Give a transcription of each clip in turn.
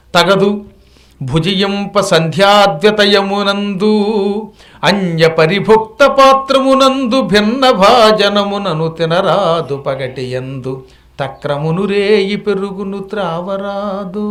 తగదు భుజియంప సంధ్యాద్వతయమునందు అన్య పరిభుక్త పాత్రమునందు భిన్న భాజనమునను తినరాదు పగటియందు తక్రమును రేయి పెరుగును త్రావరాదు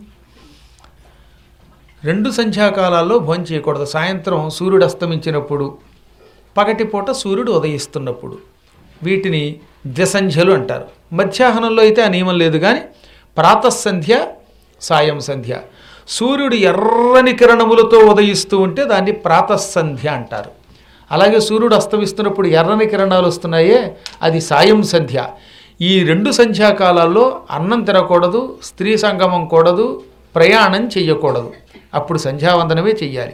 రెండు సంధ్యాకాలాల్లో భోజనం చేయకూడదు సాయంత్రం సూర్యుడు అస్తమించినప్పుడు పగటిపూట సూర్యుడు ఉదయిస్తున్నప్పుడు వీటిని ద్వసంధ్యలు అంటారు మధ్యాహ్నంలో అయితే ఆ నియమం లేదు కానీ ప్రాతఃసంధ్య సాయం సంధ్య సూర్యుడు ఎర్రని కిరణములతో ఉదయిస్తూ ఉంటే దాన్ని ప్రాతఃసంధ్య అంటారు అలాగే సూర్యుడు అస్తమిస్తున్నప్పుడు ఎర్రని కిరణాలు వస్తున్నాయే అది సాయం సంధ్య ఈ రెండు సంధ్యాకాలాల్లో అన్నం తినకూడదు స్త్రీ సంగమం కూడదు ప్రయాణం చెయ్యకూడదు అప్పుడు సంధ్యావందనమే చెయ్యాలి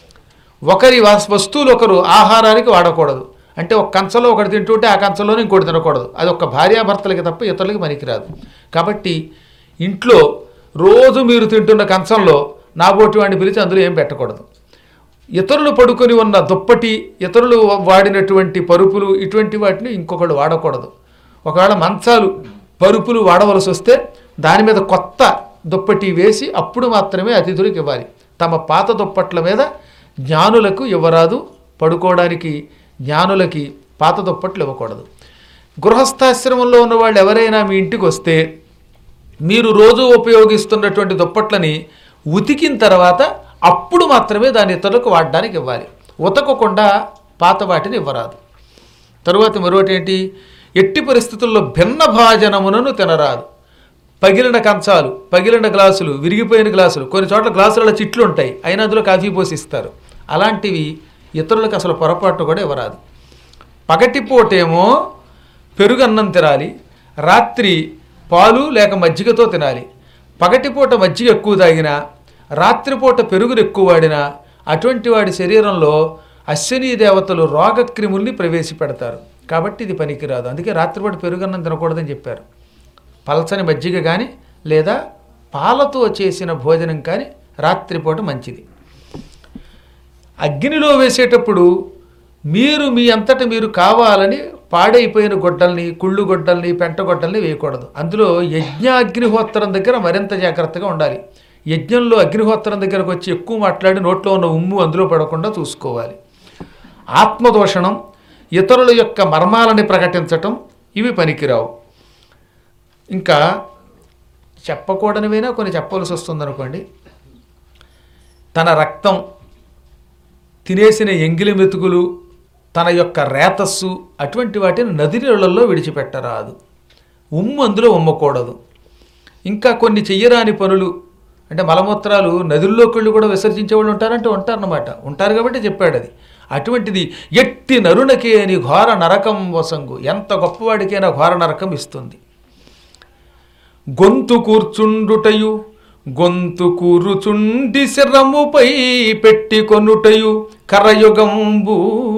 ఒకరి వస్- వస్తువులు ఒకరు ఆహారానికి వాడకూడదు అంటే ఒక కంచంలో ఒకటి తింటుంటే ఆ కంచంలోనే ఇంకోటి తినకూడదు అది ఒక భార్యాభర్తలకి తప్ప ఇతరులకి పనికిరాదు కాబట్టి ఇంట్లో రోజు మీరు తింటున్న కంచంలో నాబోటి వాడిని పిలిచి అందులో ఏం పెట్టకూడదు ఇతరులు పడుకొని ఉన్న దుప్పటి ఇతరులు వాడినటువంటి పరుపులు ఇటువంటి వాటిని ఇంకొకళ్ళు వాడకూడదు ఒకవేళ మంచాలు పరుపులు వాడవలసి వస్తే దాని మీద కొత్త దుప్పటి వేసి అప్పుడు మాత్రమే అతిథులకు ఇవ్వాలి తమ పాత దుప్పట్ల మీద జ్ఞానులకు ఇవ్వరాదు పడుకోవడానికి జ్ఞానులకి పాత దుప్పట్లు ఇవ్వకూడదు గృహస్థాశ్రమంలో ఉన్న వాళ్ళు ఎవరైనా మీ ఇంటికి వస్తే మీరు రోజు ఉపయోగిస్తున్నటువంటి దుప్పట్లని ఉతికిన తర్వాత అప్పుడు మాత్రమే దాని ఇతరులకు వాడడానికి ఇవ్వాలి ఉతకకుండా పాత వాటిని ఇవ్వరాదు తరువాత మరొకటి ఏంటి ఎట్టి పరిస్థితుల్లో భిన్న భాజనమునను తినరాదు పగిలిన కంచాలు పగిలిన గ్లాసులు విరిగిపోయిన గ్లాసులు కొన్ని చోట్ల గ్లాసులలో చిట్లు ఉంటాయి అయినా అందులో కాఫీ పోసి ఇస్తారు అలాంటివి ఇతరులకు అసలు పొరపాటు కూడా ఇవ్వరాదు పగటిపూటేమో పెరుగన్నం తినాలి రాత్రి పాలు లేక మజ్జిగతో తినాలి పగటిపూట మజ్జిగ ఎక్కువ తాగినా రాత్రిపూట పెరుగును ఎక్కువ వాడినా అటువంటి వాడి శరీరంలో అశ్విని దేవతలు రోగక్రిముల్ని ప్రవేశపెడతారు కాబట్టి ఇది పనికిరాదు అందుకే రాత్రిపూట పెరుగన్నం తినకూడదని చెప్పారు పలచని మజ్జిగ కానీ లేదా పాలతో చేసిన భోజనం కానీ రాత్రిపూట మంచిది అగ్నిలో వేసేటప్పుడు మీరు మీ అంతట మీరు కావాలని పాడైపోయిన గొడ్డల్ని కుళ్ళు గొడ్డల్ని పెంట గొడ్డల్ని వేయకూడదు అందులో యజ్ఞ అగ్నిహోత్రం దగ్గర మరింత జాగ్రత్తగా ఉండాలి యజ్ఞంలో అగ్నిహోత్రం దగ్గరకు వచ్చి ఎక్కువ మాట్లాడి నోట్లో ఉన్న ఉమ్ము అందులో పడకుండా చూసుకోవాలి ఆత్మదోషణం ఇతరుల యొక్క మర్మాలని ప్రకటించటం ఇవి పనికిరావు ఇంకా చెప్పకూడనివైనా కొన్ని చెప్పవలసి వస్తుందనుకోండి తన రక్తం తినేసిన ఎంగిలి మెతుకులు తన యొక్క రేతస్సు అటువంటి వాటిని నది నీళ్ళల్లో విడిచిపెట్టరాదు ఉమ్ము అందులో ఉమ్మకూడదు ఇంకా కొన్ని చెయ్యరాని పనులు అంటే మలమూత్రాలు నదుల్లోకి వెళ్ళి కూడా విసర్జించే వాళ్ళు ఉంటారంటే ఉంటారన్నమాట ఉంటారు కాబట్టి చెప్పాడు అది అటువంటిది ఎట్టి నరునకే అని ఘోర నరకం వసంగు ఎంత గొప్పవాడికైనా ఘోర నరకం ఇస్తుంది గొంతు కూర్చుండుటయు గొంతు కూరుచుండి శరముపై పెట్టి కొనుటయు కరయుగంబు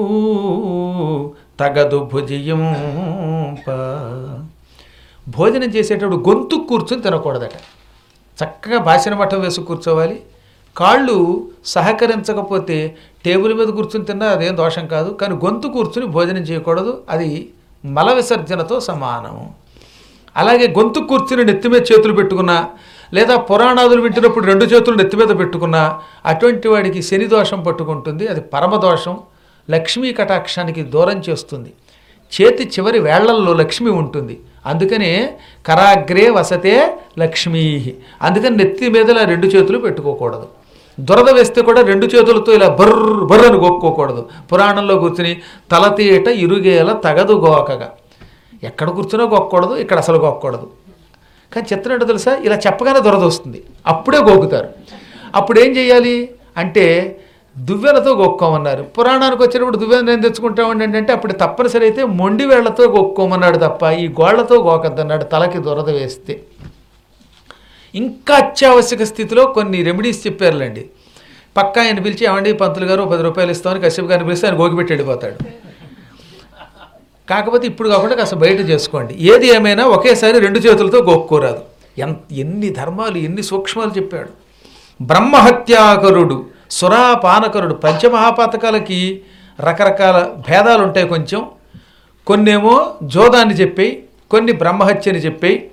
తగదు భుజియంప భోజనం చేసేటప్పుడు గొంతు కూర్చుని తినకూడదట చక్కగా బాసిన మఠం వేసి కూర్చోవాలి కాళ్ళు సహకరించకపోతే టేబుల్ మీద కూర్చుని తిన్నా అదేం దోషం కాదు కానీ గొంతు కూర్చుని భోజనం చేయకూడదు అది మల విసర్జనతో సమానము అలాగే గొంతు కూర్చుని నెత్తి మీద చేతులు పెట్టుకున్నా లేదా పురాణాదులు వింటున్నప్పుడు రెండు చేతులు నెత్తి మీద పెట్టుకున్నా అటువంటి వాడికి శని దోషం పట్టుకుంటుంది అది పరమదోషం లక్ష్మీ కటాక్షానికి దూరం చేస్తుంది చేతి చివరి వేళ్లల్లో లక్ష్మి ఉంటుంది అందుకనే కరాగ్రే వసతే లక్ష్మీ అందుకని నెత్తి మీద ఇలా రెండు చేతులు పెట్టుకోకూడదు దురద వేస్తే కూడా రెండు చేతులతో ఇలా బర్ర బర్రని గోక్కోకూడదు పురాణంలో కూర్చుని తలతీట ఇరుగేల తగదు గోకగా ఎక్కడ కూర్చున్నా గోక్కూడదు ఇక్కడ అసలు గోక్కూడదు కానీ చిత్రం ఏంటో తెలుసా ఇలా చెప్పగానే దురద వస్తుంది అప్పుడే గోకుతారు అప్పుడు ఏం చేయాలి అంటే దువ్వెలతో గోక్కోమన్నారు పురాణానికి వచ్చినప్పుడు దువ్వెన ఏం తెచ్చుకుంటామండి అంటే అప్పుడు తప్పనిసరి అయితే మొండి వేళ్లతో గోక్కోమన్నాడు తప్ప ఈ గోళ్లతో గోకద్దన్నాడు తలకి దురద వేస్తే ఇంకా అత్యావశ్యక స్థితిలో కొన్ని రెమెడీస్ చెప్పారులేండి పక్కా ఆయన పిలిచి ఏమండి పంతులు గారు పది రూపాయలు ఇస్తామని కశ్యప్ గారిని పిలిస్తే ఆయన గోకిపెట్టి వెళ్ళిపోతాడు కాకపోతే ఇప్పుడు కాకుండా కాస్త బయట చేసుకోండి ఏది ఏమైనా ఒకేసారి రెండు చేతులతో గోక్కోరాదు ఎంత ఎన్ని ధర్మాలు ఎన్ని సూక్ష్మాలు చెప్పాడు బ్రహ్మహత్యాకరుడు సురాపానకరుడు పంచమహాపాతకాలకి రకరకాల భేదాలు ఉంటాయి కొంచెం కొన్నేమో జోదాన్ని చెప్పాయి కొన్ని బ్రహ్మహత్యని చెప్పాయి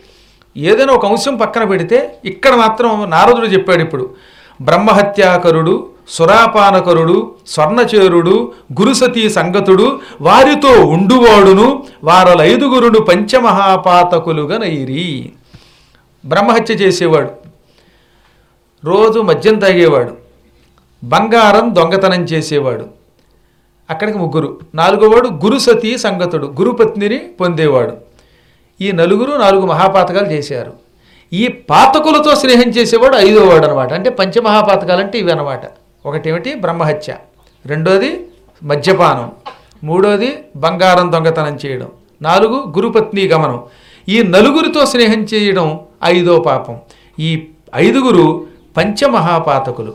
ఏదైనా ఒక అంశం పక్కన పెడితే ఇక్కడ మాత్రం నారదుడు చెప్పాడు ఇప్పుడు బ్రహ్మహత్యాకరుడు సురాపానకరుడు స్వర్ణచేరుడు గురుసతీ సంగతుడు వారితో ఉండువాడును వారలైదుగురుడు పంచమహాపాతకులుగా నైరి బ్రహ్మహత్య చేసేవాడు రోజు మద్యం తాగేవాడు బంగారం దొంగతనం చేసేవాడు అక్కడికి ముగ్గురు నాలుగోవాడు గురుసతీ సంగతుడు గురుపత్నిని పొందేవాడు ఈ నలుగురు నాలుగు మహాపాతకాలు చేశారు ఈ పాతకులతో స్నేహం చేసేవాడు ఐదోవాడు అనమాట అంటే పంచమహాపాతకాలు అంటే ఇవి అనమాట ఒకటేమిటి బ్రహ్మహత్య రెండోది మద్యపానం మూడోది బంగారం దొంగతనం చేయడం నాలుగు గురుపత్ని గమనం ఈ నలుగురితో స్నేహం చేయడం ఐదో పాపం ఈ ఐదుగురు పంచమహాపాతకులు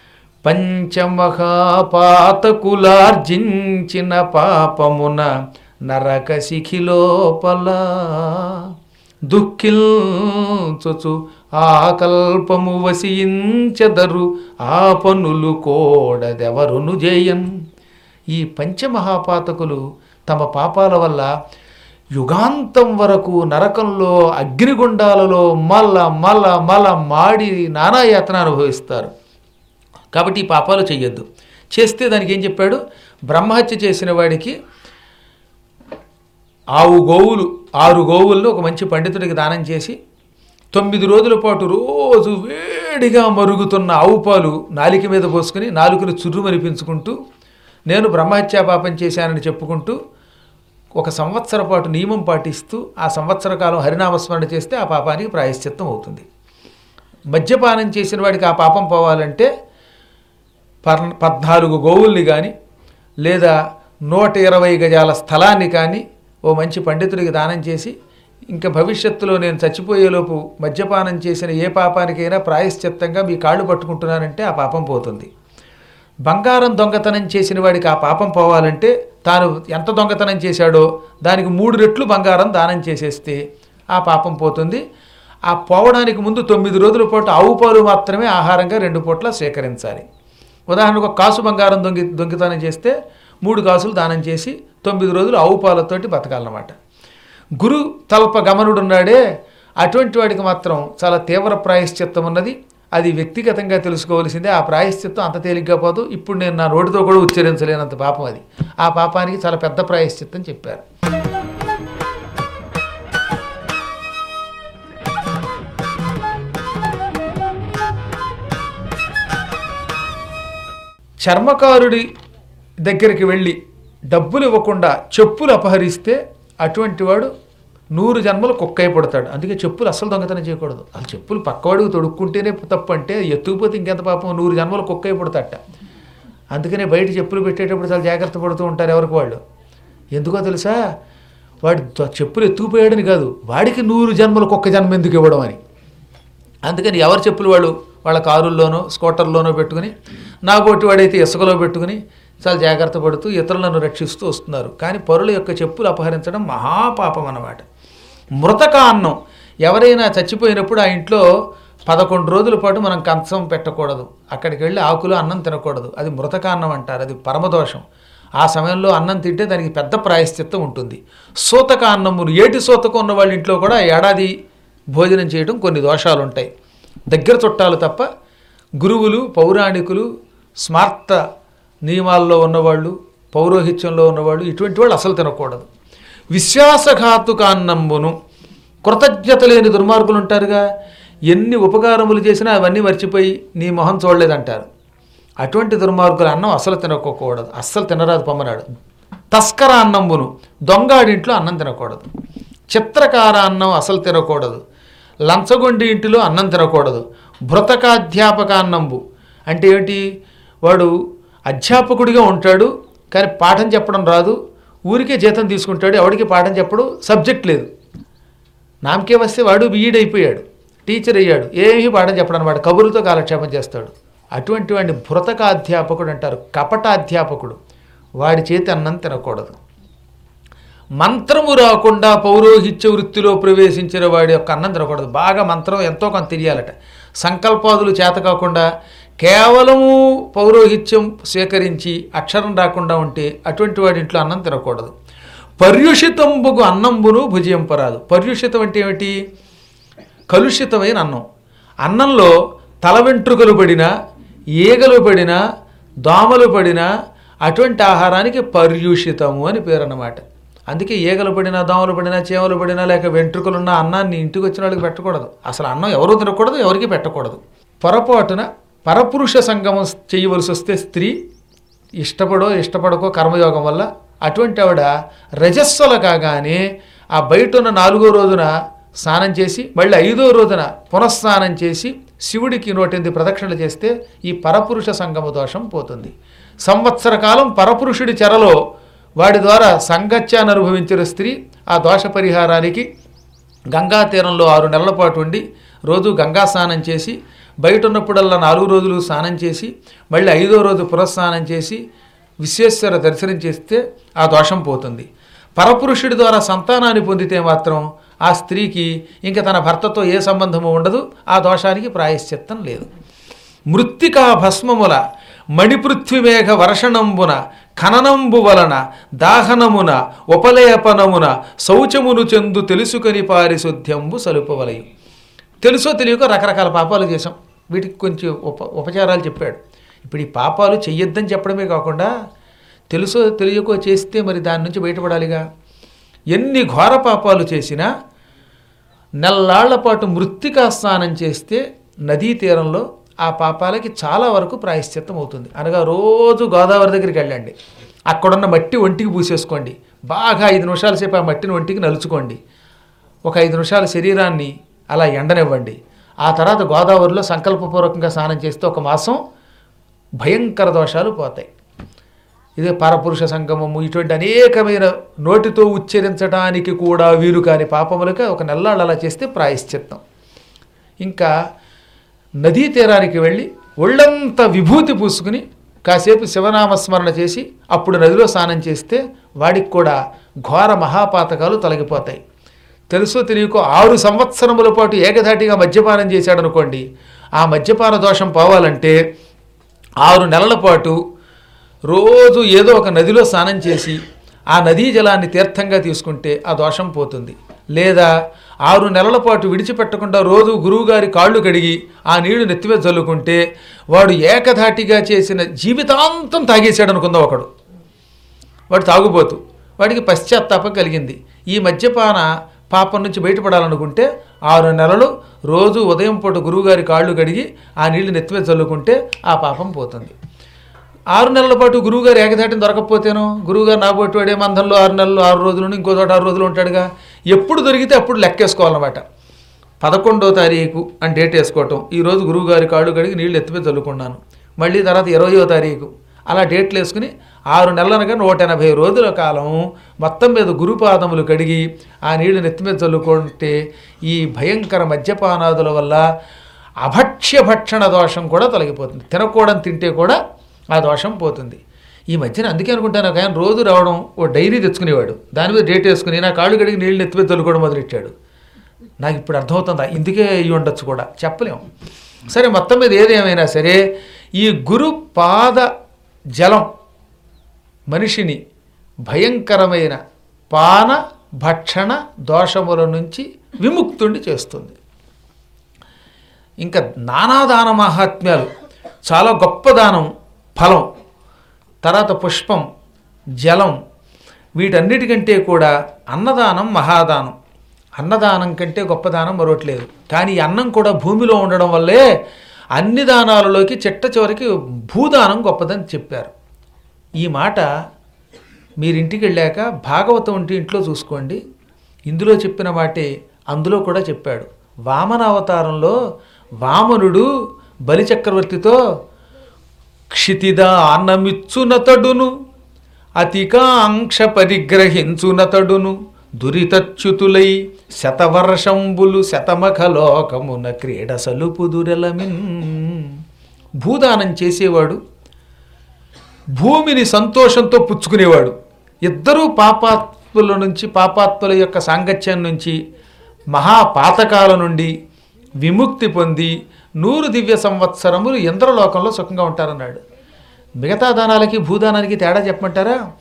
పంచమహాపాతకులార్జించిన పాపమున నరక శిఖిలోపల దుఃఖిల్చొచు ఆ కల్పము వసించెదరు ఆ పనులు కోడదెవరును జేయన్ ఈ పంచమహాపాతకులు తమ పాపాల వల్ల యుగాంతం వరకు నరకంలో అగ్నిగుండాలలో మల్ల మల్ల మల మాడి నానాయాతన అనుభవిస్తారు కాబట్టి ఈ పాపాలు చెయ్యొద్దు చేస్తే దానికి ఏం చెప్పాడు బ్రహ్మహత్య చేసిన వాడికి ఆవు గోవులు ఆరు గోవులను ఒక మంచి పండితుడికి దానం చేసి తొమ్మిది రోజుల పాటు రోజు వేడిగా మరుగుతున్న ఆవు పాలు నాలిక మీద పోసుకుని నాలుకలు చుర్రుమనిపించుకుంటూ నేను బ్రహ్మహత్యా పాపం చేశానని చెప్పుకుంటూ ఒక సంవత్సర పాటు నియమం పాటిస్తూ ఆ సంవత్సర కాలం హరినామస్మరణ చేస్తే ఆ పాపానికి ప్రాయశ్చిత్తం అవుతుంది మద్యపానం చేసిన వాడికి ఆ పాపం పోవాలంటే పర్ పద్నాలుగు గోవుల్ని కానీ లేదా నూట ఇరవై గజాల స్థలాన్ని కానీ ఓ మంచి పండితుడికి దానం చేసి ఇంకా భవిష్యత్తులో నేను చచ్చిపోయేలోపు మద్యపానం చేసిన ఏ పాపానికైనా ప్రాయశ్చిత్తంగా మీ కాళ్ళు పట్టుకుంటున్నానంటే ఆ పాపం పోతుంది బంగారం దొంగతనం చేసిన వాడికి ఆ పాపం పోవాలంటే తాను ఎంత దొంగతనం చేశాడో దానికి మూడు రెట్లు బంగారం దానం చేసేస్తే ఆ పాపం పోతుంది ఆ పోవడానికి ముందు తొమ్మిది రోజుల పాటు ఆవు పాలు మాత్రమే ఆహారంగా రెండు పూట్ల సేకరించాలి ఉదాహరణకు ఒక కాసు బంగారం దొంగి దొంగతనం చేస్తే మూడు కాసులు దానం చేసి తొమ్మిది రోజులు ఆవు పాలతోటి బతకాలన్నమాట గురు తల్ప గమనుడున్నాడే అటువంటి వాడికి మాత్రం చాలా తీవ్ర ప్రాయశ్చిత్తం ఉన్నది అది వ్యక్తిగతంగా తెలుసుకోవాల్సిందే ఆ ప్రాయశ్చిత్తం అంత తేలిగ్గా పోదు ఇప్పుడు నేను నా నోటితో కూడా ఉచ్చరించలేనంత పాపం అది ఆ పాపానికి చాలా పెద్ద ప్రాయశ్చిత్తం చెప్పారు చర్మకారుడి దగ్గరికి వెళ్ళి డబ్బులు ఇవ్వకుండా చెప్పులు అపహరిస్తే అటువంటి వాడు నూరు జన్మలు కుక్కై పడతాడు అందుకే చెప్పులు అస్సలు దొంగతనం చేయకూడదు అసలు చెప్పులు పక్కవాడికి తొడుక్కుంటేనే తప్పు అంటే ఎత్తుకుపోతే ఇంకెంత పాపం నూరు జన్మలు కుక్కై పడతాట అందుకనే బయట చెప్పులు పెట్టేటప్పుడు చాలా జాగ్రత్త పడుతూ ఉంటారు ఎవరికి వాళ్ళు ఎందుకో తెలుసా వాడు ద- చెప్పులు ఎత్తుకుపోయాడని కాదు వాడికి నూరు జన్మలు కుక్క జన్మ ఎందుకు ఇవ్వడం అని అందుకని ఎవరి చెప్పులు వాళ్ళు వాళ్ళ కారుల్లోనో స్కూటర్లోనో పెట్టుకుని నాబోటి వాడైతే ఇసుకలో పెట్టుకుని చాలా జాగ్రత్త పడుతూ ఇతరులను రక్షిస్తూ వస్తున్నారు కానీ పరుల యొక్క చెప్పులు అపహరించడం మహాపాపం అన్నమాట మృతక అన్నం ఎవరైనా చచ్చిపోయినప్పుడు ఆ ఇంట్లో పదకొండు రోజుల పాటు మనం కంచం పెట్టకూడదు అక్కడికి వెళ్ళి ఆకులు అన్నం తినకూడదు అది మృతక అన్నం అంటారు అది పరమదోషం ఆ సమయంలో అన్నం తింటే దానికి పెద్ద ప్రాయశ్చిత్తం ఉంటుంది సూతక అన్నము ఏటి సూతకం ఉన్న వాళ్ళ ఇంట్లో కూడా ఏడాది భోజనం చేయడం కొన్ని దోషాలు ఉంటాయి దగ్గర చుట్టాలు తప్ప గురువులు పౌరాణికులు స్మార్త నియమాల్లో ఉన్నవాళ్ళు పౌరోహిత్యంలో ఉన్నవాళ్ళు ఇటువంటి వాళ్ళు అసలు తినకూడదు విశ్వాసఘాతుకాన్నంబును కృతజ్ఞత లేని దుర్మార్గులు ఉంటారుగా ఎన్ని ఉపకారములు చేసినా అవన్నీ మర్చిపోయి నీ మొహం చూడలేదంటారు అటువంటి దుర్మార్గుల అన్నం అసలు తినకోకూడదు అస్సలు తినరాదు పొమ్మనాడు తస్కర అన్నంబును దొంగాడింట్లో అన్నం తినకూడదు చిత్రకార అన్నం అసలు తినకూడదు లంచగొండి ఇంటిలో అన్నం తినకూడదు భృతకాధ్యాపక అన్నంబు అంటే ఏమిటి వాడు అధ్యాపకుడిగా ఉంటాడు కానీ పాఠం చెప్పడం రాదు ఊరికే జీతం తీసుకుంటాడు ఎవడికి పాఠం చెప్పడు సబ్జెక్ట్ లేదు నామకే వస్తే వాడు బీఈడ్ అయిపోయాడు టీచర్ అయ్యాడు ఏమీ పాఠం చెప్పడం వాడు కబుర్లతో కాలక్షేపం చేస్తాడు అటువంటి వాడిని భృతకాధ్యాపకుడు అంటారు కపటాధ్యాపకుడు వాడి చేతి అన్నం తినకూడదు మంత్రము రాకుండా పౌరోహిత్య వృత్తిలో ప్రవేశించిన వాడి యొక్క అన్నం తినకూడదు బాగా మంత్రం ఎంతో కొంత తెలియాలట సంకల్పాదులు చేత కాకుండా కేవలము పౌరోహిత్యం స్వీకరించి అక్షరం రాకుండా ఉంటే అటువంటి వాడి ఇంట్లో అన్నం తినకూడదు పర్యుషితంబుకు అన్నంబును భుజింపరాదు పర్యుషితం అంటే ఏమిటి కలుషితమైన అన్నం అన్నంలో తల వెంట్రుకలు పడినా ఈగలు పడినా దోమలు పడినా అటువంటి ఆహారానికి పర్యూషితము అని పేరు అన్నమాట అందుకే ఈగలు పడినా దోమలు పడినా చేమలు పడినా లేక వెంట్రుకలున్న అన్నాన్ని ఇంటికి వచ్చిన వాళ్ళకి పెట్టకూడదు అసలు అన్నం ఎవరు తినకూడదు ఎవరికి పెట్టకూడదు పొరపాటున పరపురుష సంగమం చేయవలసి వస్తే స్త్రీ ఇష్టపడో ఇష్టపడకో కర్మయోగం వల్ల అటువంటి ఆవిడ రజస్సుల కాగానే ఆ బయట ఉన్న నాలుగో రోజున స్నానం చేసి మళ్ళీ ఐదో రోజున పునఃస్నానం చేసి శివుడికి నూటెనిమిది ప్రదక్షిణలు చేస్తే ఈ పరపురుష సంగమ దోషం పోతుంది సంవత్సర కాలం పరపురుషుడి చెరలో వాడి ద్వారా సంగత్యాన్ని అనుభవించిన స్త్రీ ఆ దోష పరిహారానికి గంగా తీరంలో ఆరు నెలల పాటు ఉండి రోజు గంగా స్నానం చేసి బయట ఉన్నప్పుడల్లా నాలుగు రోజులు స్నానం చేసి మళ్ళీ ఐదో రోజు పునఃస్నానం చేసి విశ్వేశ్వర దర్శనం చేస్తే ఆ దోషం పోతుంది పరపురుషుడి ద్వారా సంతానాన్ని పొందితే మాత్రం ఆ స్త్రీకి ఇంకా తన భర్తతో ఏ సంబంధము ఉండదు ఆ దోషానికి ప్రాయశ్చిత్తం లేదు మృత్తికా భస్మముల మణిపృథ్విమేఘ వర్షణంబున ఖననంబు వలన దాహనమున ఉపలేపనమున శౌచమును చెందు తెలుసుకొని పారిశుద్ధ్యంబు సలుపవలయు తెలుసో తెలియకో రకరకాల పాపాలు చేసాం వీటికి కొంచెం ఉప ఉపచారాలు చెప్పాడు ఇప్పుడు ఈ పాపాలు చెయ్యొద్దని చెప్పడమే కాకుండా తెలుసో తెలియకో చేస్తే మరి దాని నుంచి బయటపడాలిగా ఎన్ని ఘోర పాపాలు చేసినా నెల్లాళ్ల పాటు మృత్తికా స్నానం చేస్తే నదీ తీరంలో ఆ పాపాలకి చాలా వరకు ప్రాయశ్చిత్తం అవుతుంది అనగా రోజు గోదావరి దగ్గరికి వెళ్ళండి అక్కడున్న మట్టి ఒంటికి పూసేసుకోండి బాగా ఐదు నిమిషాల సేపు ఆ మట్టిని ఒంటికి నలుచుకోండి ఒక ఐదు నిమిషాల శరీరాన్ని అలా ఎండనివ్వండి ఆ తర్వాత గోదావరిలో సంకల్పపూర్వకంగా స్నానం చేస్తే ఒక మాసం భయంకర దోషాలు పోతాయి ఇదే పరపురుష సంగమము ఇటువంటి అనేకమైన నోటితో ఉచ్చరించడానికి కూడా వీలు కాని పాపములకి ఒక నెల్లాళ్ళు అలా చేస్తే ప్రాయశ్చిత్తం ఇంకా నదీ తీరానికి వెళ్ళి ఒళ్ళంతా విభూతి పూసుకుని కాసేపు శివనామస్మరణ చేసి అప్పుడు నదిలో స్నానం చేస్తే వాడికి కూడా ఘోర మహాపాతకాలు తొలగిపోతాయి తెలుసో తెలియకో ఆరు సంవత్సరముల పాటు ఏకధాటిగా మద్యపానం చేశాడనుకోండి ఆ మద్యపాన దోషం పోవాలంటే ఆరు నెలల పాటు రోజు ఏదో ఒక నదిలో స్నానం చేసి ఆ నదీ జలాన్ని తీర్థంగా తీసుకుంటే ఆ దోషం పోతుంది లేదా ఆరు నెలల పాటు విడిచిపెట్టకుండా రోజు గురువుగారి కాళ్ళు కడిగి ఆ నీళ్లు నెత్తిమీద చల్లుకుంటే వాడు ఏకధాటిగా చేసిన జీవితాంతం తాగేశాడు అనుకుందాం ఒకడు వాడు తాగుబోతు వాడికి పశ్చాత్తాపం కలిగింది ఈ మద్యపాన పాపం నుంచి బయటపడాలనుకుంటే ఆరు నెలలు రోజు ఉదయం పూట గురువుగారి కాళ్ళు కడిగి ఆ నీళ్లు నెత్తిమీద చల్లుకుంటే ఆ పాపం పోతుంది ఆరు నెలల పాటు గురువుగారు ఏకధాటిని దొరకకపోతేనో గురువుగారు నాబోటి వాడే మందంలో ఆరు నెలలు ఆరు రోజులు ఉండి ఇంకో చోట ఆరు రోజులు ఉంటాడుగా ఎప్పుడు దొరికితే అప్పుడు లెక్కేసుకోవాలన్నమాట పదకొండో తారీఖు అని డేట్ వేసుకోవటం ఈరోజు గురువుగారి కాళ్ళు కడిగి నీళ్ళు ఎత్తిపోయి చల్లుకున్నాను మళ్ళీ తర్వాత ఇరవయో తారీఖు అలా డేట్లు వేసుకుని ఆరు నెలలనగా నూట ఎనభై రోజుల కాలం మొత్తం మీద గురుపాదములు కడిగి ఆ నీళ్లు నెత్తి మీద చల్లుకుంటే ఈ భయంకర మద్యపానాదుల వల్ల అభక్ష్య భక్షణ దోషం కూడా తొలగిపోతుంది తినకూడని తింటే కూడా ఆ దోషం పోతుంది ఈ మధ్యన అందుకే అనుకుంటాను ఒక ఆయన రోజు రావడం ఓ డైరీ తెచ్చుకునేవాడు దాని మీద డేట్ వేసుకుని నా కాళ్ళు కడిగి నీళ్ళు నెత్తి మీద చల్లుకోవడం మొదలెట్టాడు నాకు ఇప్పుడు అర్థమవుతుందా ఇందుకే అయ్యి ఉండొచ్చు కూడా చెప్పలేము సరే మొత్తం మీద ఏదేమైనా సరే ఈ గురు పాద జలం మనిషిని భయంకరమైన పాన భక్షణ దోషముల నుంచి విముక్తుండి చేస్తుంది ఇంకా నానాదాన మహాత్మ్యాలు చాలా గొప్ప దానం ఫలం తర్వాత పుష్పం జలం వీటన్నిటికంటే కూడా అన్నదానం మహాదానం అన్నదానం కంటే గొప్ప దానం మరొకట్లేదు కానీ ఈ అన్నం కూడా భూమిలో ఉండడం వల్లే అన్ని దానాలలోకి చిట్ట చివరికి భూదానం గొప్పదని చెప్పారు ఈ మాట మీరింటికి వెళ్ళాక భాగవతం ఉంటే ఇంట్లో చూసుకోండి ఇందులో చెప్పిన మాటే అందులో కూడా చెప్పాడు వామన అవతారంలో వామనుడు బలిచక్రవర్తితో క్షితిదానమిచ్చునతడును అతికాంక్ష పరిగ్రహించునతడును దురితచ్యుతులై శతవర్షంబులు శతమఖలోకమున క్రీడ సలుపుదురెలమిన్ భూదానం చేసేవాడు భూమిని సంతోషంతో పుచ్చుకునేవాడు ఇద్దరూ పాపాత్ముల నుంచి పాపాత్ముల యొక్క సాంగత్యం నుంచి మహాపాతకాల నుండి విముక్తి పొంది నూరు దివ్య సంవత్సరములు ఇంద్రలోకంలో సుఖంగా ఉంటారన్నాడు మిగతా దానాలకి భూదానానికి తేడా చెప్పమంటారా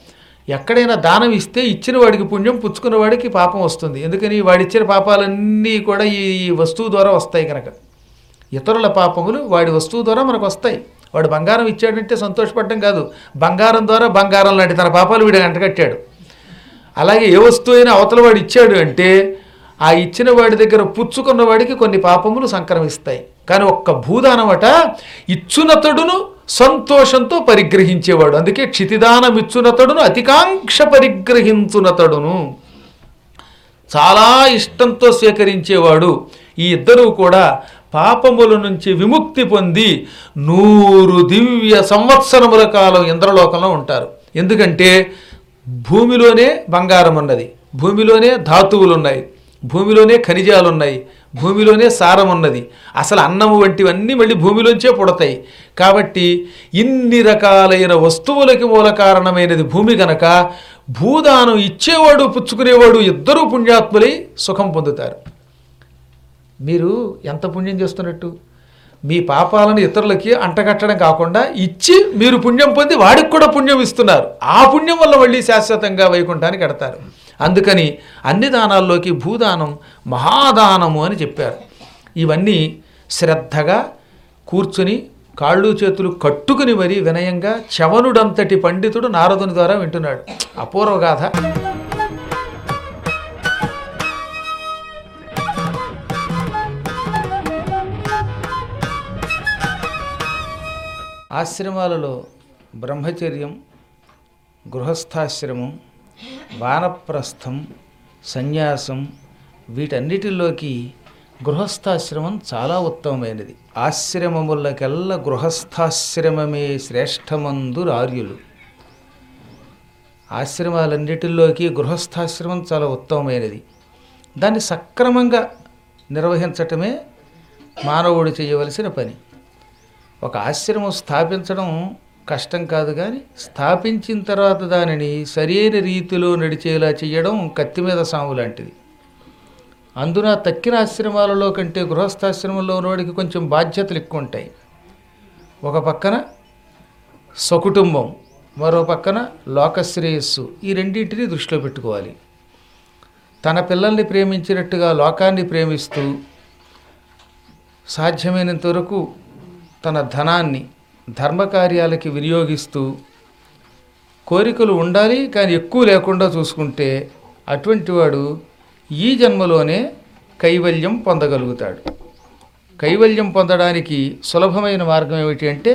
ఎక్కడైనా దానం ఇస్తే ఇచ్చిన వాడికి పుణ్యం పుచ్చుకున్న వాడికి పాపం వస్తుంది ఎందుకని వాడిచ్చిన పాపాలన్నీ కూడా ఈ ఈ వస్తువు ద్వారా వస్తాయి కనుక ఇతరుల పాపములు వాడి వస్తువు ద్వారా మనకు వస్తాయి వాడు బంగారం ఇచ్చాడంటే సంతోషపడడం కాదు బంగారం ద్వారా బంగారం లాంటి తన పాపాలు వీడు అంటకట్టాడు అలాగే ఏ వస్తువు అయినా అవతల వాడు ఇచ్చాడు అంటే ఆ ఇచ్చిన వాడి దగ్గర పుచ్చుకున్న వాడికి కొన్ని పాపములు సంక్రమిస్తాయి కానీ ఒక్క భూదానమట ఇచ్చునతడును సంతోషంతో పరిగ్రహించేవాడు అందుకే క్షితిదానమిచ్చునతడును అతికాంక్ష పరిగ్రహించునతడును చాలా ఇష్టంతో స్వీకరించేవాడు ఈ ఇద్దరూ కూడా పాపముల నుంచి విముక్తి పొంది నూరు దివ్య సంవత్సరముల కాలం ఇంద్రలోకంలో ఉంటారు ఎందుకంటే భూమిలోనే బంగారం ఉన్నది భూమిలోనే ధాతువులు ఉన్నాయి భూమిలోనే ఖనిజాలు ఉన్నాయి భూమిలోనే సారం ఉన్నది అసలు అన్నము వంటివన్నీ మళ్ళీ భూమిలోంచే పుడతాయి కాబట్టి ఇన్ని రకాలైన వస్తువులకి మూల కారణమైనది భూమి గనక భూదానం ఇచ్చేవాడు పుచ్చుకునేవాడు ఇద్దరూ పుణ్యాత్ములై సుఖం పొందుతారు మీరు ఎంత పుణ్యం చేస్తున్నట్టు మీ పాపాలను ఇతరులకి అంటగట్టడం కాకుండా ఇచ్చి మీరు పుణ్యం పొంది వాడికి కూడా పుణ్యం ఇస్తున్నారు ఆ పుణ్యం వల్ల మళ్ళీ శాశ్వతంగా వైకుంఠానికి కడతారు అందుకని అన్ని దానాల్లోకి భూదానం మహాదానము అని చెప్పారు ఇవన్నీ శ్రద్ధగా కూర్చుని కాళ్ళు చేతులు కట్టుకుని మరీ వినయంగా చవనుడంతటి పండితుడు నారదుని ద్వారా వింటున్నాడు అపూర్వ గాథ ఆశ్రమాలలో బ్రహ్మచర్యం గృహస్థాశ్రమం వానప్రస్థం సన్యాసం వీటన్నిటిలోకి గృహస్థాశ్రమం చాలా ఉత్తమమైనది ఆశ్రమములకెల్ల గృహస్థాశ్రమమే శ్రేష్టమందు ఆర్యులు ఆశ్రమాలన్నిటిలోకి గృహస్థాశ్రమం చాలా ఉత్తమమైనది దాన్ని సక్రమంగా నిర్వహించటమే మానవుడు చేయవలసిన పని ఒక ఆశ్రమం స్థాపించడం కష్టం కాదు కానీ స్థాపించిన తర్వాత దానిని సరైన రీతిలో నడిచేలా చేయడం కత్తి మీద సాము లాంటిది అందున తక్కిన ఆశ్రమాలలో కంటే గృహస్థాశ్రమంలో ఉన్నవాడికి కొంచెం బాధ్యతలు ఎక్కువ ఉంటాయి ఒక పక్కన సకుటుంబం మరో పక్కన లోకశ్రేయస్సు ఈ రెండింటిని దృష్టిలో పెట్టుకోవాలి తన పిల్లల్ని ప్రేమించినట్టుగా లోకాన్ని ప్రేమిస్తూ సాధ్యమైనంత వరకు తన ధనాన్ని ధర్మకార్యాలకి వినియోగిస్తూ కోరికలు ఉండాలి కానీ ఎక్కువ లేకుండా చూసుకుంటే అటువంటి వాడు ఈ జన్మలోనే కైవల్యం పొందగలుగుతాడు కైవల్యం పొందడానికి సులభమైన మార్గం ఏమిటి అంటే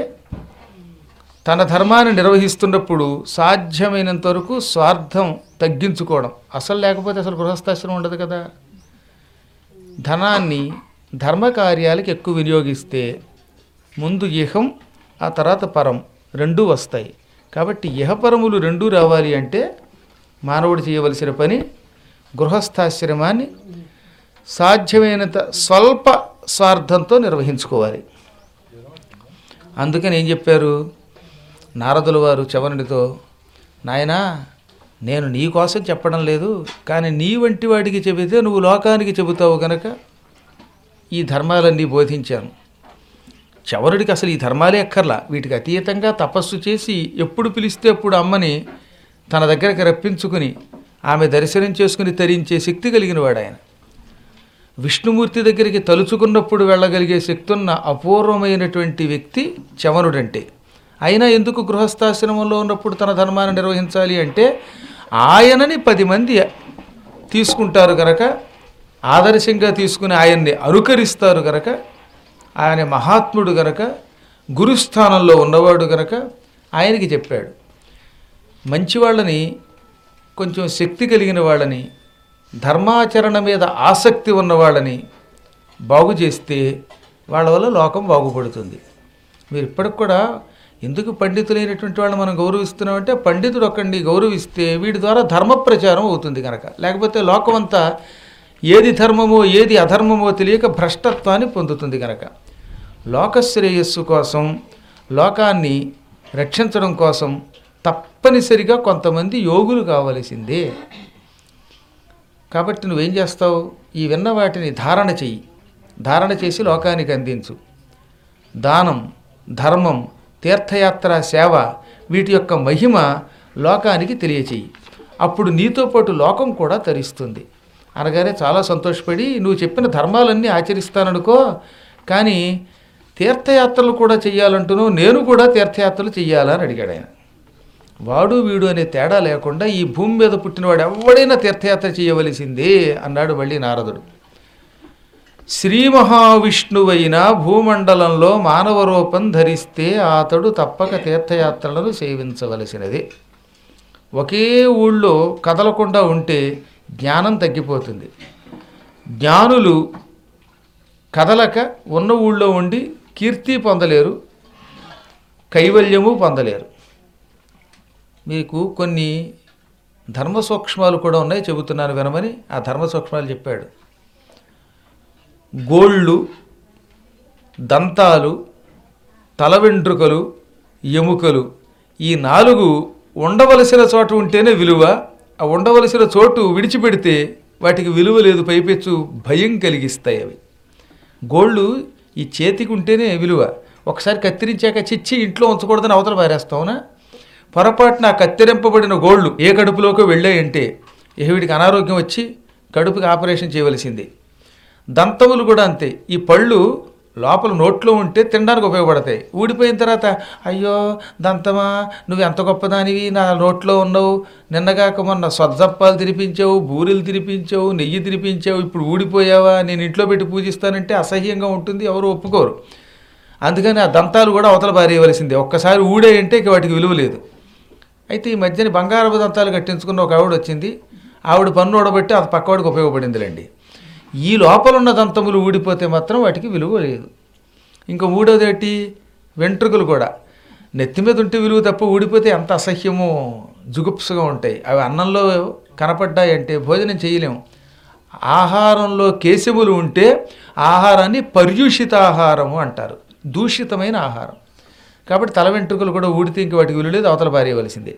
తన ధర్మాన్ని నిర్వహిస్తున్నప్పుడు సాధ్యమైనంత వరకు స్వార్థం తగ్గించుకోవడం అసలు లేకపోతే అసలు గృహస్థాశ్రమం ఉండదు కదా ధనాన్ని ధర్మకార్యాలకు ఎక్కువ వినియోగిస్తే ముందు ఇహం ఆ తర్వాత పరం రెండూ వస్తాయి కాబట్టి ఇహపరములు రెండూ రావాలి అంటే మానవుడు చేయవలసిన పని గృహస్థాశ్రమాన్ని సాధ్యమైనంత స్వల్ప స్వార్థంతో నిర్వహించుకోవాలి అందుకని ఏం చెప్పారు నారదుల వారు చవనుడితో నాయనా నేను నీ కోసం చెప్పడం లేదు కానీ నీ వంటి వాడికి చెబితే నువ్వు లోకానికి చెబుతావు గనక ఈ ధర్మాలన్నీ బోధించాను చవరుడికి అసలు ఈ ధర్మాలే అక్కర్లా వీటికి అతీతంగా తపస్సు చేసి ఎప్పుడు పిలిస్తే అప్పుడు అమ్మని తన దగ్గరికి రప్పించుకుని ఆమె దర్శనం చేసుకుని తరించే శక్తి కలిగిన వాడు ఆయన విష్ణుమూర్తి దగ్గరికి తలుచుకున్నప్పుడు వెళ్ళగలిగే శక్తి ఉన్న అపూర్వమైనటువంటి వ్యక్తి చవనుడంటే అయినా ఎందుకు గృహస్థాశ్రమంలో ఉన్నప్పుడు తన ధర్మాన్ని నిర్వహించాలి అంటే ఆయనని పది మంది తీసుకుంటారు గనక ఆదర్శంగా తీసుకుని ఆయన్ని అనుకరిస్తారు గనక ఆయన మహాత్ముడు గనక గురుస్థానంలో ఉన్నవాడు గనక ఆయనకి చెప్పాడు మంచి వాళ్ళని కొంచెం శక్తి కలిగిన వాళ్ళని ధర్మాచరణ మీద ఆసక్తి ఉన్న వాళ్ళని బాగు చేస్తే వాళ్ళ వల్ల లోకం బాగుపడుతుంది మీరు ఇప్పటికి కూడా ఎందుకు పండితులైనటువంటి వాళ్ళని మనం గౌరవిస్తున్నామంటే పండితుడు ఒక్కడిని గౌరవిస్తే వీడి ద్వారా ధర్మ ప్రచారం అవుతుంది కనుక లేకపోతే లోకం అంతా ఏది ధర్మమో ఏది అధర్మమో తెలియక భ్రష్టత్వాన్ని పొందుతుంది కనుక లోకశ్రేయస్సు కోసం లోకాన్ని రక్షించడం కోసం తప్పనిసరిగా కొంతమంది యోగులు కావలసిందే కాబట్టి నువ్వేం చేస్తావు ఈ విన్న వాటిని ధారణ చెయ్యి ధారణ చేసి లోకానికి అందించు దానం ధర్మం తీర్థయాత్ర సేవ వీటి యొక్క మహిమ లోకానికి తెలియచేయి అప్పుడు నీతో పాటు లోకం కూడా తరిస్తుంది అనగానే చాలా సంతోషపడి నువ్వు చెప్పిన ధర్మాలన్నీ ఆచరిస్తాననుకో కానీ తీర్థయాత్రలు కూడా చెయ్యాలంటున్నావు నేను కూడా తీర్థయాత్రలు చెయ్యాలని అడిగాడు ఆయన వాడు వీడు అనే తేడా లేకుండా ఈ భూమి మీద పుట్టినవాడు ఎవడైనా తీర్థయాత్ర చేయవలసిందే అన్నాడు మళ్ళీ నారదుడు శ్రీ మహావిష్ణువైన భూమండలంలో మానవ రూపం ధరిస్తే అతడు తప్పక తీర్థయాత్రలను సేవించవలసినది ఒకే ఊళ్ళో కదలకుండా ఉంటే జ్ఞానం తగ్గిపోతుంది జ్ఞానులు కదలక ఉన్న ఊళ్ళో ఉండి కీర్తి పొందలేరు కైవల్యము పొందలేరు మీకు కొన్ని ధర్మ సూక్ష్మాలు కూడా ఉన్నాయి చెబుతున్నాను వినమని ఆ ధర్మ సూక్ష్మాలు చెప్పాడు గోళ్ళు దంతాలు తల వెంట్రుకలు ఎముకలు ఈ నాలుగు ఉండవలసిన చోట ఉంటేనే విలువ ఆ ఉండవలసిన చోటు విడిచిపెడితే వాటికి విలువ లేదు పైపెచ్చు భయం కలిగిస్తాయి అవి గోళ్ళు ఈ చేతికి ఉంటేనే విలువ ఒకసారి కత్తిరించాక చిచ్చి ఇంట్లో ఉంచకూడదని అవతల పారేస్తావునా పొరపాటున ఆ కత్తిరింపబడిన గోళ్ళు ఏ కడుపులోకి వెళ్ళాయంటే ఇక వీడికి అనారోగ్యం వచ్చి కడుపుకి ఆపరేషన్ చేయవలసింది దంతములు కూడా అంతే ఈ పళ్ళు లోపల నోట్లో ఉంటే తినడానికి ఉపయోగపడతాయి ఊడిపోయిన తర్వాత అయ్యో దంతమా నువ్వు ఎంత గొప్పదానివి నా నోట్లో ఉన్నావు నిన్నగాక మొన్న సొజ్జప్పాలు తినిపించావు బూరెలు తినిపించావు నెయ్యి తినిపించావు ఇప్పుడు ఊడిపోయావా నేను ఇంట్లో పెట్టి పూజిస్తానంటే అసహ్యంగా ఉంటుంది ఎవరు ఒప్పుకోరు అందుకని ఆ దంతాలు కూడా అవతల పారేయవలసిందే ఒక్కసారి ఊడే అంటే ఇక వాటికి విలువ లేదు అయితే ఈ మధ్యన బంగారపు దంతాలు కట్టించుకున్న ఒక ఆవిడ వచ్చింది ఆవిడ పన్ను ఊడబట్టి అది పక్కవాడికి ఉపయోగపడిందిలేండి ఈ లోపల ఉన్న దంతములు ఊడిపోతే మాత్రం వాటికి విలువ లేదు ఇంకా మూడోది ఏంటి వెంట్రుకలు కూడా నెత్తి మీద ఉంటే విలువ తప్ప ఊడిపోతే ఎంత అసహ్యమో జుగుప్సగా ఉంటాయి అవి అన్నంలో కనపడ్డాయంటే భోజనం చేయలేము ఆహారంలో కేశములు ఉంటే ఆహారాన్ని పర్యూషిత ఆహారము అంటారు దూషితమైన ఆహారం కాబట్టి తల వెంట్రుకలు కూడా ఊడితే ఇంక వాటికి విలువ లేదు అవతల పారేయవలసిందే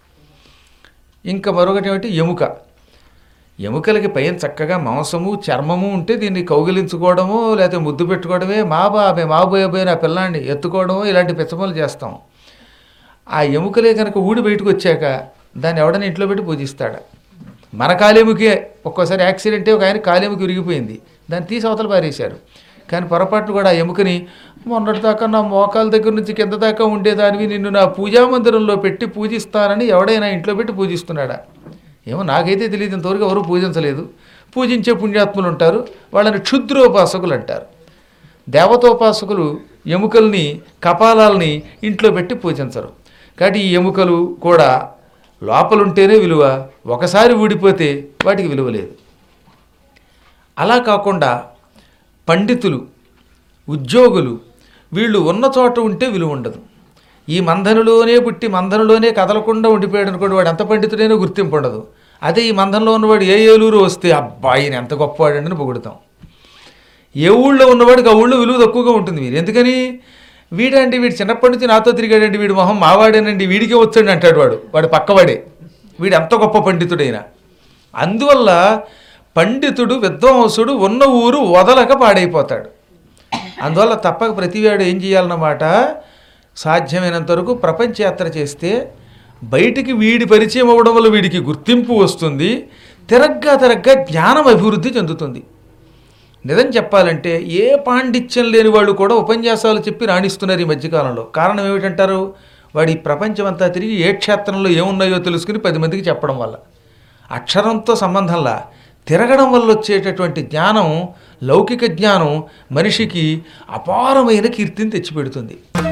ఇంకా మరొకటి ఏమిటి ఎముక ఎముకలకి పైన చక్కగా మాంసము చర్మము ఉంటే దీన్ని కౌగిలించుకోవడము లేకపోతే ముద్దు పెట్టుకోవడమే మా బాబే మా పోయే నా పిల్లాన్ని ఎత్తుకోవడము ఇలాంటి పిచ్చమలు చేస్తాం ఆ ఎముకలే కనుక ఊడి బయటకు వచ్చాక దాన్ని ఎవడని ఇంట్లో పెట్టి పూజిస్తాడా మన కాలేముకే ఒక్కోసారి యాక్సిడెంట్ ఒక ఆయన కాలేముకి విరిగిపోయింది దాన్ని తీసి అవతల పారేశారు కానీ పొరపాటు కూడా ఆ ఎముకని మొన్నటి దాకా నా మోకాల దగ్గర నుంచి కింద దాకా ఉండేదానివి నిన్ను నా పూజా మందిరంలో పెట్టి పూజిస్తానని ఎవడైనా ఇంట్లో పెట్టి పూజిస్తున్నాడా ఏమో నాకైతే తెలియదు ఇంతవరకు ఎవరు పూజించలేదు పూజించే పుణ్యాత్ములు ఉంటారు వాళ్ళని క్షుద్రోపాసకులు అంటారు దేవతోపాసకులు ఎముకల్ని కపాలాలని ఇంట్లో పెట్టి పూజించరు కాబట్టి ఈ ఎముకలు కూడా లోపలుంటేనే విలువ ఒకసారి ఊడిపోతే వాటికి విలువ లేదు అలా కాకుండా పండితులు ఉద్యోగులు వీళ్ళు ఉన్న చోట ఉంటే విలువ ఉండదు ఈ మంధనులోనే పుట్టి మంధనులోనే కదలకుండా ఉండిపోయాడు అనుకోండి వాడు ఎంత పండితుడైనా గుర్తింపు ఉండదు అదే ఈ మంధంలో ఉన్నవాడు ఏ ఏలూరు వస్తే అబ్బాయిని ఎంత గొప్పవాడండి అని పొగుడుతాం ఏ ఊళ్ళో ఉన్నవాడికి ఆ ఊళ్ళో విలువ తక్కువగా ఉంటుంది మీరు ఎందుకని వీడండి వీడు చిన్నప్పటి నుంచి నాతో తిరిగాడండి వీడు మొహం మావాడేనండి వీడికే వచ్చాడు అంటాడు వాడు వాడు పక్కవాడే వీడు ఎంత గొప్ప పండితుడైనా అందువల్ల పండితుడు విద్వాంసుడు ఉన్న ఊరు వదలక పాడైపోతాడు అందువల్ల తప్పక ప్రతివాడు ఏం చేయాలన్నమాట సాధ్యమైనంత వరకు ప్రపంచ యాత్ర చేస్తే బయటికి వీడి పరిచయం అవ్వడం వల్ల వీడికి గుర్తింపు వస్తుంది తిరగ్గా తిరగ్గా జ్ఞానం అభివృద్ధి చెందుతుంది నిజం చెప్పాలంటే ఏ పాండిత్యం లేని వాళ్ళు కూడా ఉపన్యాసాలు చెప్పి రాణిస్తున్నారు ఈ మధ్యకాలంలో కారణం ఏమిటంటారు వాడి ప్రపంచం అంతా తిరిగి ఏ క్షేత్రంలో ఏమున్నాయో తెలుసుకుని పది మందికి చెప్పడం వల్ల అక్షరంతో సంబంధంలా తిరగడం వల్ల వచ్చేటటువంటి జ్ఞానం లౌకిక జ్ఞానం మనిషికి అపారమైన కీర్తిని తెచ్చిపెడుతుంది